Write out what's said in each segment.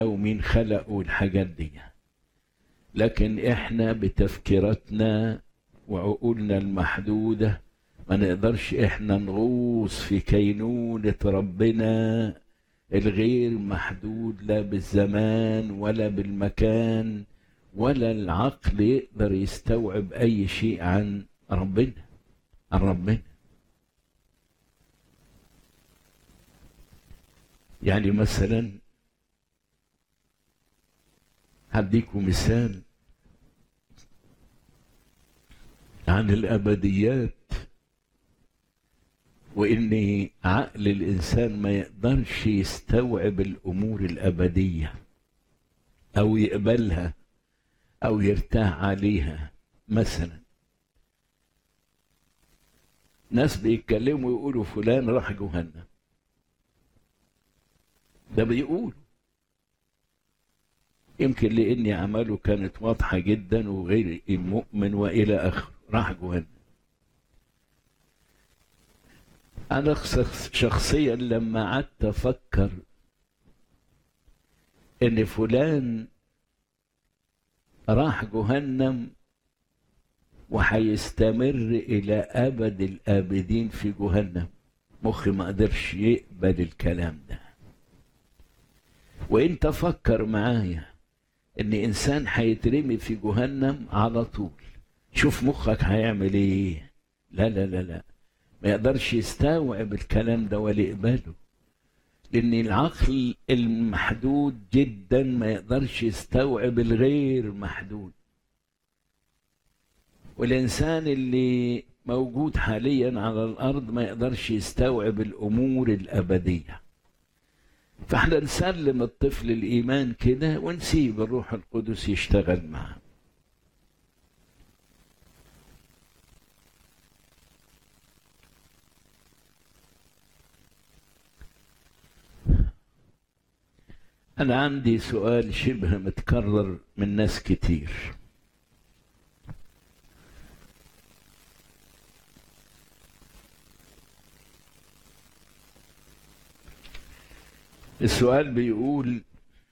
ومين خلق والحاجات دي لكن احنا بتفكيراتنا وعقولنا المحدودة ما نقدرش احنا نغوص في كينونة ربنا الغير محدود لا بالزمان ولا بالمكان ولا العقل يقدر يستوعب اي شيء عن ربنا عن ربنا يعني مثلا هديكم مثال عن الابديات وان عقل الانسان ما يقدرش يستوعب الامور الابديه او يقبلها او يرتاح عليها مثلا ناس بيتكلموا يقولوا فلان راح جهنم ده بيقولوا يمكن لان اعماله كانت واضحه جدا وغير مؤمن والى اخره راح جهنم انا شخصيا لما قعدت افكر ان فلان راح جهنم وهيستمر الى ابد الابدين في جهنم مخي ما قدرش يقبل الكلام ده وانت فكر معايا ان انسان هيترمي في جهنم على طول شوف مخك هيعمل ايه لا لا لا لا ما يقدرش يستوعب الكلام ده ولا يقبله لان العقل المحدود جدا ما يقدرش يستوعب الغير محدود والانسان اللي موجود حاليا على الارض ما يقدرش يستوعب الامور الابديه فاحنا نسلم الطفل الايمان كده ونسيب الروح القدس يشتغل معه أنا عندي سؤال شبه متكرر من ناس كتير السؤال بيقول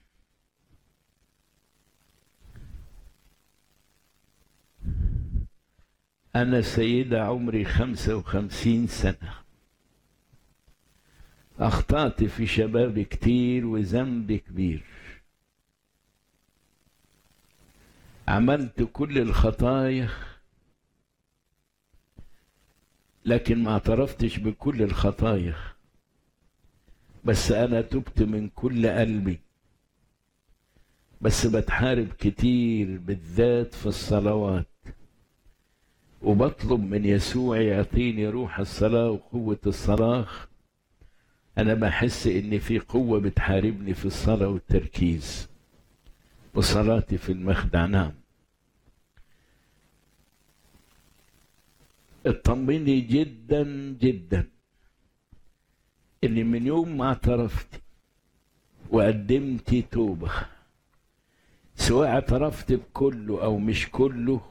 أنا سيدة عمري خمسة وخمسين سنة أخطأت في شبابي كتير وذنبي كبير عملت كل الخطايا لكن ما اعترفتش بكل الخطايا بس أنا تبت من كل قلبي بس بتحارب كتير بالذات في الصلوات وبطلب من يسوع يعطيني روح الصلاة وقوة الصلاة أنا بحس إن في قوة بتحاربني في الصلاة والتركيز وصلاتي في المخدع نعم اطمني جدا جدا إن من يوم ما اعترفت وقدمت توبة سواء اعترفت بكله أو مش كله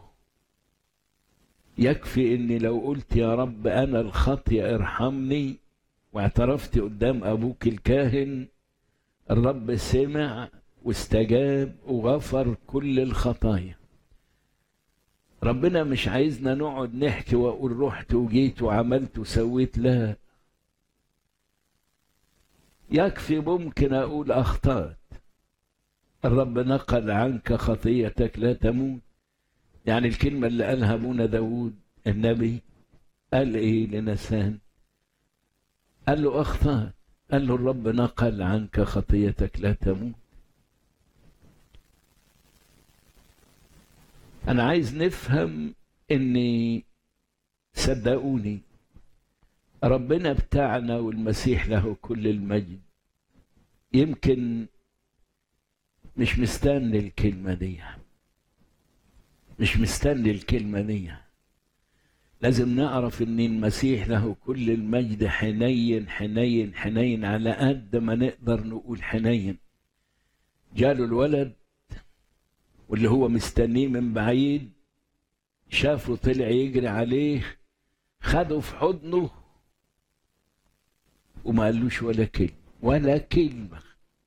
يكفي إني لو قلت يا رب أنا الخطية ارحمني واعترفت قدام ابوك الكاهن الرب سمع واستجاب وغفر كل الخطايا ربنا مش عايزنا نقعد نحكي واقول رحت وجيت وعملت وسويت لا يكفي ممكن اقول اخطات الرب نقل عنك خطيتك لا تموت يعني الكلمة اللي قالها ابونا داود النبي قال ايه لنسان قال له أخطأت قال له الرب نقل عنك خطيتك لا تموت أنا عايز نفهم إني صدقوني ربنا بتاعنا والمسيح له كل المجد يمكن مش مستني الكلمة دي مش مستني الكلمة دي لازم نعرف ان المسيح له كل المجد حنين حنين حنين على قد ما نقدر نقول حنين جاله الولد واللي هو مستنيه من بعيد شافه طلع يجري عليه خده في حضنه وما قالوش ولا كلمة ولا كلمة